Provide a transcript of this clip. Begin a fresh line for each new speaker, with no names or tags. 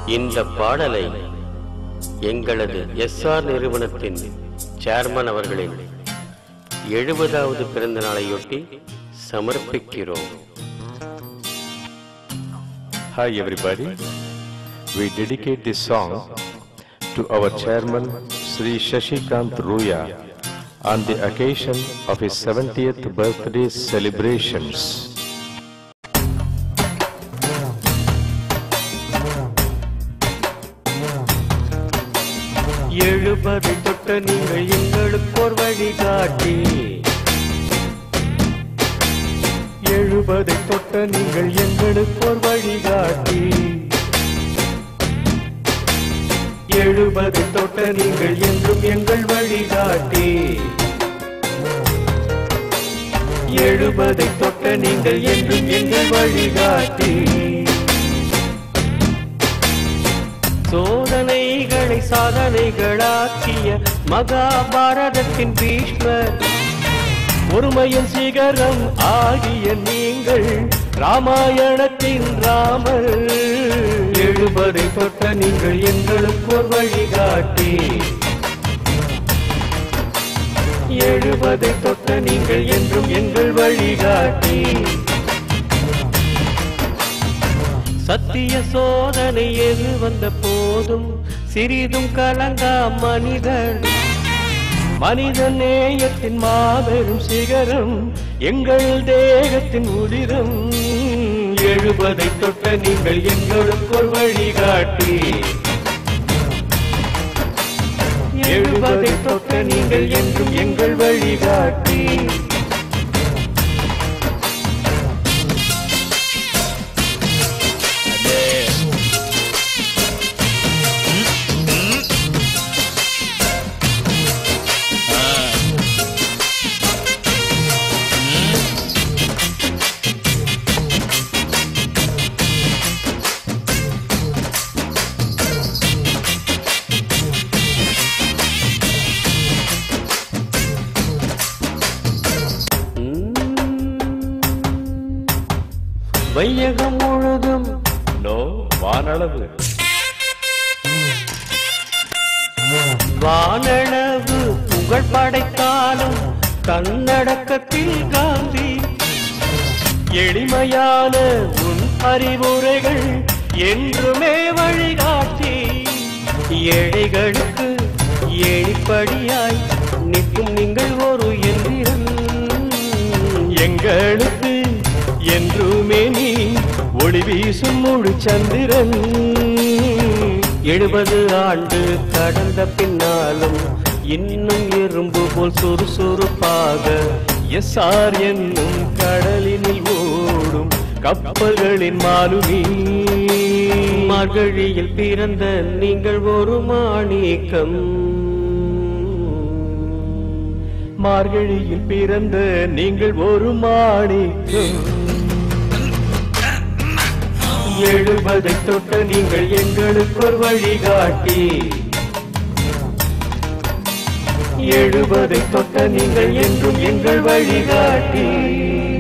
இந்த பாடலை எங்களது எஸ்ஆர் நிறுவனத்தின் சேர்மன் அவர்களின் எழுபதாவது பிறந்த நாளையொட்டி சமர்ப்பிக்கிறோம்
Hi everybody. We dedicate this song to our chairman Sri Shashikant Ruya on the occasion of his 70th birthday celebrations.
எழுபதை தொட்ட நீங்கள் எங்களுக்கு ஒரு வழிகாட்டி எழுபதை தொட்ட நீங்கள் எங்களுக்கு ஒரு வழிகாட்டி எழுபதை தொட்ட நீங்கள் என்றும் எங்கள் வழிகாட்டி எழுபதை தொட்ட நீங்கள் என்றும் எங்கள் வழிகாட்டி சோதனைகளை சாதனைகளாக்கிய மகாபாரதத்தின் பீஷ்மர் ஒருமையின் சிகரம் ஆகிய நீங்கள் ராமாயணத்தின் ராமர் எழுபதை தொட்ட நீங்கள் எங்களுக்கு ஒரு வழிகாட்டி எழுபதை தொட்ட நீங்கள் என்றும் எங்கள் வழிகாட்டி சத்திய சோதனை எது வந்த போதும் சிறிதும் கலங்கா மனிதர் மனித நேயத்தின் மாபெரும் சிகரம் எங்கள் தேகத்தின் உதிரம் எழுபதை தொட்ட நீங்கள் எங்களுக்கு ஒரு வழிகாட்டி எழுபதை தொட்ட நீங்கள் என்றும் எங்கள் வழிகாட்டி வையகம் முழுதும்
No வானளவு
வானளவு புகழ் படைத்தாலும் தன்னடக்கத்தில் காந்தி எளிமையான உன் அறிவுரைகள் என்றுமே வழிகாட்டி ஏழைகளுக்கு ஏழிப்படியாய் நிற்கும் நீங்கள் ஒரு எந்திரம் எங்களுக்கு என்றுமே நீ ஒளி வீசும் முழு சந்திரன் எழுபது ஆண்டு கடந்த பின்னாலும் இன்னும் எறும்பு போல் சுறுசுறுப்பாக எஸ்ஆர் என்னும் கடலினில் ஓடும் கப்பல்களின் மாலுமி மார்கழியில் பிறந்த நீங்கள் ஒரு மாணிக்கம் மார்கழியில் பிறந்த நீங்கள் ஒரு மாணிக்கம் எழுபதை தொட்ட நீங்கள் எங்களுக்கு ஒரு வழிகாட்டி எழுபதை தொட்ட நீங்கள் என்றும் எங்கள் வழிகாட்டி